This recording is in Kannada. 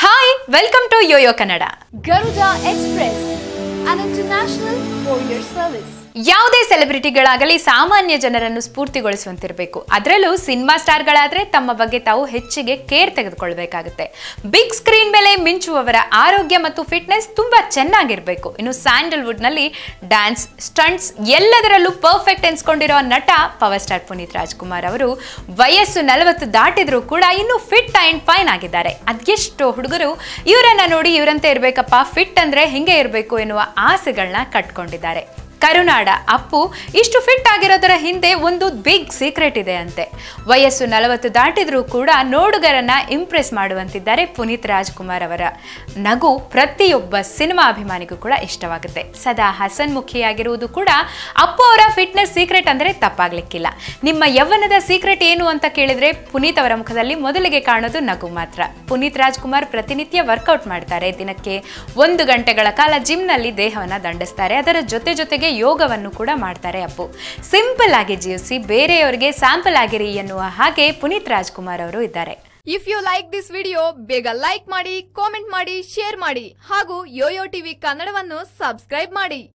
Hi welcome to Yoyo Kannada Garuda Express, an international courier service. ಯಾವುದೇ ಸೆಲೆಬ್ರಿಟಿಗಳಾಗಲಿ ಸಾಮಾನ್ಯ ಜನರನ್ನು ಸ್ಫೂರ್ತಿಗೊಳಿಸುವಂತಿರಬೇಕು ಅದರಲ್ಲೂ ಸಿನಿಮಾ ಸ್ಟಾರ್ಗಳಾದ್ರೆ ತಮ್ಮ ಬಗ್ಗೆ ತಾವು ಹೆಚ್ಚಿಗೆ ಕೇರ್ ತೆಗೆದುಕೊಳ್ಬೇಕಾಗುತ್ತೆ ಬಿಗ್ ಸ್ಕ್ರೀನ್ ಮೇಲೆ ಮಿಂಚುವವರ ಆರೋಗ್ಯ ಮತ್ತು ಫಿಟ್ನೆಸ್ ತುಂಬಾ ಚೆನ್ನಾಗಿರಬೇಕು ಇನ್ನು ಸ್ಯಾಂಡಲ್ವುಡ್ ನಲ್ಲಿ ಡ್ಯಾನ್ಸ್ ಸ್ಟಂಟ್ಸ್ ಎಲ್ಲದರಲ್ಲೂ ಪರ್ಫೆಕ್ಟ್ ಎನ್ಸ್ಕೊಂಡಿರೋ ನಟ ಪವರ್ ಸ್ಟಾರ್ ಪುನೀತ್ ರಾಜ್ಕುಮಾರ್ ಅವರು ವಯಸ್ಸು ನಲವತ್ತು ದಾಟಿದ್ರೂ ಕೂಡ ಇನ್ನೂ ಫಿಟ್ ಅಂಡ್ ಫೈನ್ ಆಗಿದ್ದಾರೆ ಅದೆಷ್ಟು ಹುಡುಗರು ಇವರನ್ನ ನೋಡಿ ಇವರಂತೆ ಇರಬೇಕಪ್ಪ ಫಿಟ್ ಅಂದ್ರೆ ಹಿಂಗೆ ಇರಬೇಕು ಎನ್ನುವ ಆಸೆಗಳನ್ನ ಕಟ್ಕೊಂಡಿದ್ದಾರೆ ಕರುನಾಡ ಅಪ್ಪು ಇಷ್ಟು ಫಿಟ್ ಆಗಿರೋದರ ಹಿಂದೆ ಒಂದು ಬಿಗ್ ಸೀಕ್ರೆಟ್ ಇದೆ ಅಂತೆ ವಯಸ್ಸು ನಲವತ್ತು ದಾಟಿದ್ರೂ ಕೂಡ ನೋಡುಗರನ್ನ ಇಂಪ್ರೆಸ್ ಮಾಡುವಂತಿದ್ದಾರೆ ಪುನೀತ್ ರಾಜ್ಕುಮಾರ್ ಅವರ ನಗು ಪ್ರತಿಯೊಬ್ಬ ಸಿನಿಮಾ ಅಭಿಮಾನಿಗೂ ಕೂಡ ಇಷ್ಟವಾಗುತ್ತೆ ಸದಾ ಹಸನ್ಮುಖಿಯಾಗಿರುವುದು ಕೂಡ ಅಪ್ಪು ಅವರ ಫಿಟ್ನೆಸ್ ಸೀಕ್ರೆಟ್ ಅಂದರೆ ತಪ್ಪಾಗ್ಲಿಕ್ಕಿಲ್ಲ ನಿಮ್ಮ ಯೌವನದ ಸೀಕ್ರೆಟ್ ಏನು ಅಂತ ಕೇಳಿದ್ರೆ ಪುನೀತ್ ಅವರ ಮುಖದಲ್ಲಿ ಮೊದಲಿಗೆ ಕಾಣೋದು ನಗು ಮಾತ್ರ ಪುನೀತ್ ರಾಜ್ಕುಮಾರ್ ಪ್ರತಿನಿತ್ಯ ವರ್ಕೌಟ್ ಮಾಡ್ತಾರೆ ದಿನಕ್ಕೆ ಒಂದು ಗಂಟೆಗಳ ಕಾಲ ಜಿಮ್ನಲ್ಲಿ ದೇಹವನ್ನ ದಂಡಿಸ್ತಾರೆ ಅದರ ಜೊತೆ ಜೊತೆಗೆ ಯೋಗವನ್ನು ಕೂಡ ಮಾಡ್ತಾರೆ ಅಪ್ಪು ಸಿಂಪಲ್ ಆಗಿ ಜೀವಿಸಿ ಬೇರೆಯವರಿಗೆ ಸ್ಯಾಂಪಲ್ ಆಗಿರಿ ಎನ್ನುವ ಹಾಗೆ ಪುನೀತ್ ರಾಜ್ಕುಮಾರ್ ಅವರು ಇದ್ದಾರೆ if you like this video ಬೇಗ ಲೈಕ್ ಮಾಡಿ ಕಾಮೆಂಟ್ ಮಾಡಿ ಶೇರ್ ಮಾಡಿ ಹಾಗೂ ಯೋಯೋ ಟಿವಿ ಕನ್ನಡವನ್ನು ಸಬ್ಸ್ಕ್ರೈಬ್ ಮಾಡಿ